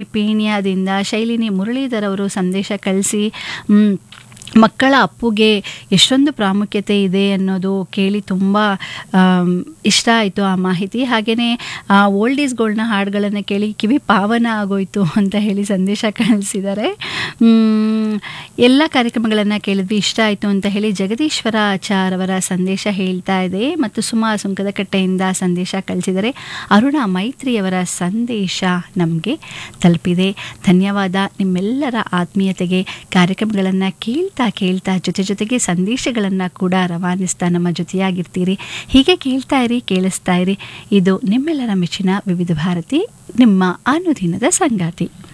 ಪೀಣ್ಯದಿಂದ ಶೈಲಿನಿ ಮುರಳೀಧರ್ ಅವರು ಸಂದೇಶ ಕಳಿಸಿ ಮಕ್ಕಳ ಅಪ್ಪುಗೆ ಎಷ್ಟೊಂದು ಪ್ರಾಮುಖ್ಯತೆ ಇದೆ ಅನ್ನೋದು ಕೇಳಿ ತುಂಬ ಆಮ್, ಇಷ್ಟ ಆಯಿತು ಆ ಮಾಹಿತಿ ಹಾಗೆಯೇ ಓಲ್ಡ್ ಈಸ್ ಗೋಲ್ಡ್ನ ಹಾಡುಗಳನ್ನು ಕೇಳಿ ಕಿವಿ ಪಾವನ ಆಗೋಯ್ತು ಅಂತ ಹೇಳಿ ಸಂದೇಶ ಕಳಿಸಿದ್ದಾರೆ ಮ್, ಎಲ್ಲ ಕಾರ್ಯಕ್ರಮಗಳನ್ನು ಕೇಳಿದ್ವಿ ಇಷ್ಟ ಆಯಿತು ಅಂತ ಹೇಳಿ ಜಗದೀಶ್ವರ ಆಚಾರ್ ಅವರ ಸಂದೇಶ ಹೇಳ್ತಾ ಇದೆ ಮತ್ತು ಸುಮಾ ಸುಂಕದಕಟ್ಟೆಯಿಂದ ಸಂದೇಶ ಕಳಿಸಿದರೆ ಅರುಣ ಮೈತ್ರಿಯವರ ಸಂದೇಶ ನಮಗೆ ತಲುಪಿದೆ ಧನ್ಯವಾದ ನಿಮ್ಮೆಲ್ಲರ ಆತ್ಮೀಯತೆಗೆ ಕಾರ್ಯಕ್ರಮಗಳನ್ನು ಕೇಳ್ತಾ ಕೇಳ್ತಾ ಜೊತೆ ಜೊತೆಗೆ ಸಂದೇಶಗಳನ್ನು ಕೂಡ ರವಾನಿಸ್ತಾ ನಮ್ಮ ಜೊತೆಯಾಗಿರ್ತೀರಿ ಹೀಗೆ ಕೇಳ್ತಾ ಇರಿ ಕೇಳಿಸ್ತಾ ಇರಿ ಇದು ನಿಮ್ಮೆಲ್ಲರ ಮೆಚ್ಚಿನ ವಿವಿಧ ಭಾರತಿ ನಿಮ್ಮ ಅನುದಿನದ ಸಂಗಾತಿ